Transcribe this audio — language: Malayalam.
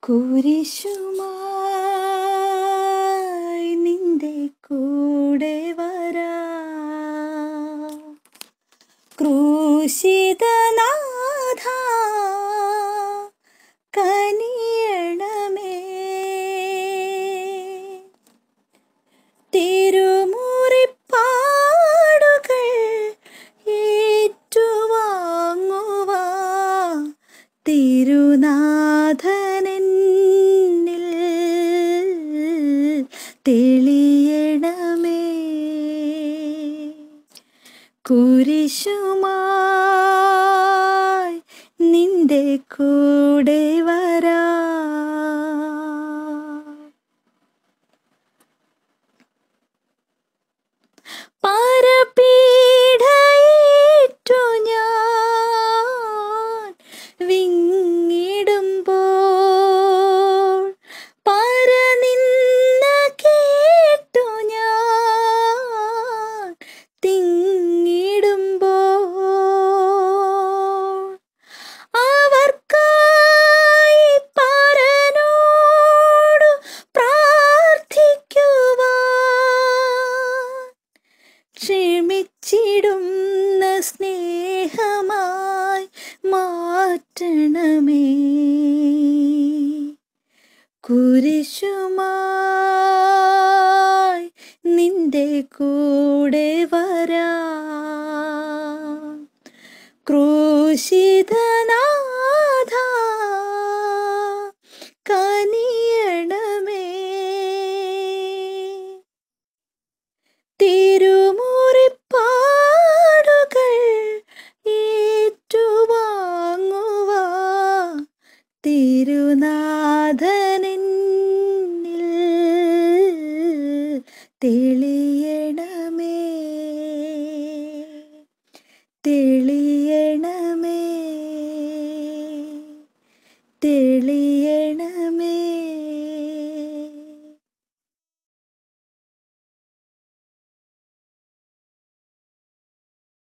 കുരിശുമായി നിന്റെ കൂടെ വരാ ക്രൂശിതനാഥ കനിയണമേ തിരുമുറിപ്പാടുകൾ ഏറ്റുവാങ്ങുവാ തിരുനാഥനെന്നിൽ തെളിയണമേ കുരിശുമായി നിന്റെ കൂടെ വരാ പരപീഠയേറ്റു ഞാൻ വിങ്ങിടുമ്പോൾ പരനിന്ന കേട്ടു ഞാൻ തിങ്ങിടുമ്പോൾ അവർക്കായി പരനോടു പ്രാർത്ഥിക്കുവാൻ ക്ഷമിച്ചിടുന്ന സ്നേഹമായി മാറ്റണമേ കുരിശുമായി നിന്റെ കൂടെ വരാ ക്രൂശിതനാഥ കനിയണമേ തിരുമുറിപ്പാടുകൾ ഏറ്റുവാങ്ങുവാ തിരുനാഥനെന്നിൽ തെളിയണമേ തെളി